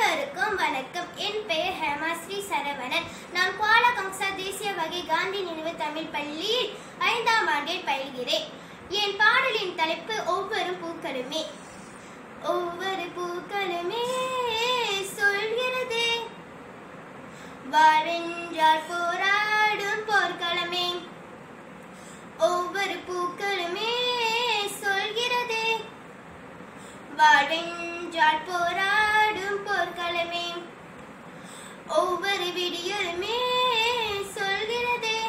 அனைவருக்கும் வணக்கம் என் பெயர் ஹேமாஸ்ரீ சரவணன் நான் குவாலா கங்சா தேசிய வகை காந்தி நினைவு தமிழ் பள்ளியில் ஐந்தாம் ஆண்டில் பயில்கிறேன் என் பாடலின் தலைப்பு ஒவ்வொரு பூக்களுமே ஒவ்வொரு பூக்களுமே சொல்கிறதே வாழ்வென்றால் போராடும் போர்க்களமே ஒவ்வொரு பூக்களுமே சொல்கிறதே வாழ்வென்றால் போராடும் போர்க்களமே ஒவ்வொரு விடியலுமே சொல்கிறதே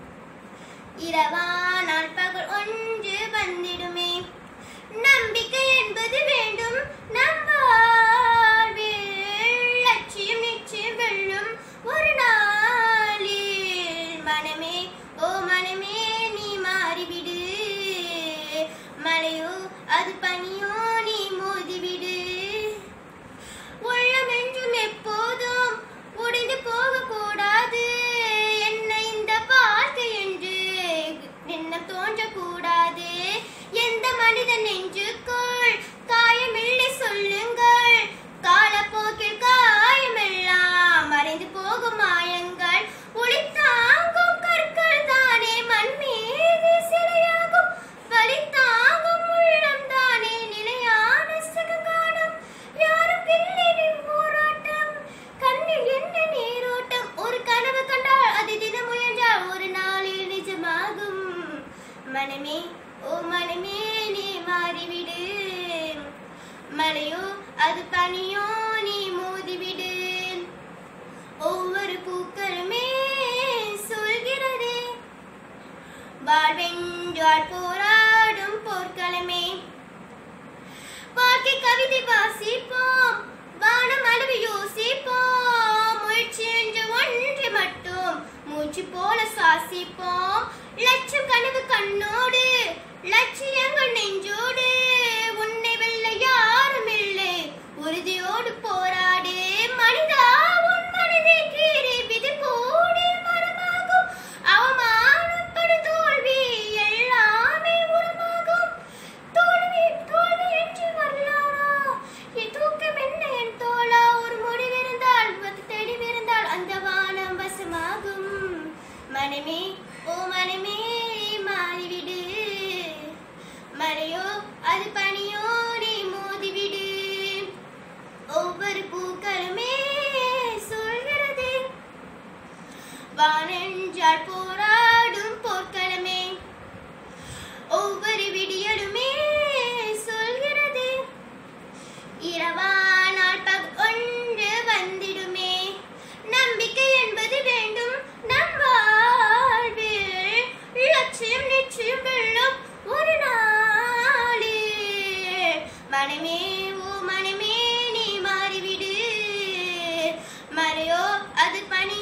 இரவானால் பகல் ஒன்று வந்திடுமே நம்பிக்கை என்பது வேண்டும் நம் வாழ்வில் லட்சியம் நிச்சயம் வெல்லும் ஒரு நாளில் மனமே ஓ மனமே நீ மாறிவிடு மழையோ அது பனியோ நீ மோதிவிடு உள்ளம் என்றும் எப்போதும் உடைந்து போக கூடாது என்ன இந்த வாழ்க்கை என்று எண்ணம் தோன்றக்கூடாது எந்த மனிதன் நெஞ்சுக்குள் காயமில்லை சொல்லுங்கள் காலப்போக்கில் காயமெல்லாம் மறைந்து போகும் மாயங்கள் ஒளி தாங்கும் கற்கள் தானே மண் மீது சிலையாகும் வலி தாங்கும் உள்ளம் தானே நிலையான சுகங்கானம் யாரும் இல்லையின் போராட்டம் கண்ணில் என்ன நீரோட்டம் ஒரு கனவு கண்டால் அது தினம் முயன்றால் ஒரு நாளில் நிஜமாகும் மனமே ஓ மனமே நீ மாறிவிடு மழையோ அது பனியோ நீ மோதிவிடு ஒவ்வொரு பூக்களுமே சொல்கிறதே வாழ்வென்றால் போராடும் போர்க்களமே வாழ்க்கை கவிதை வாசிப்போம் வானம் அளவு யோசிப்போம் முயற்சி என்ற ஒன்று மட்டும் மூச்சு போல சுவாசிப்போம் லட்சம் கனவு கண்ணோடு லட்சியங்கள் நெஞ்சோடு உன்னை வெல்ல யாரும் இல்லை உறுதியோடு போராடு மனிதா உன் மனதை கீறி விதி போடு மரமாகும் அவமானப்படு தோல்வி எல்லாமே உரமாகும் தோல்வி தோல்வி என்று வரலாறா என் தூக்கம் என்ன என் தோளா ஒரு முடிவிருந்தால் அது தெளிவிருந்தால் அந்த வானம் வசமாகும் மனமே ஓ மனமே மாறிவிடு மழையோ அது பனியோ நீ மோதிவிடு ஒவ்வொரு பூக்களுமே சொல்கிறது வானென்றால் போராடும் போர்க்களமே ஒவ்வொரு விடியலுமே சொல்கிறது இரவானால் பக் ஒன்று வந்திடுமே நம்பிக்கை என்பது வேண்டும் நம் வாழ்வில் லட்சியம் நிச்சயம் வெல்லும் ஒரு நாளில் மனமே ஓ மனமே நீ மாறிவிடு மழையோ அது பனி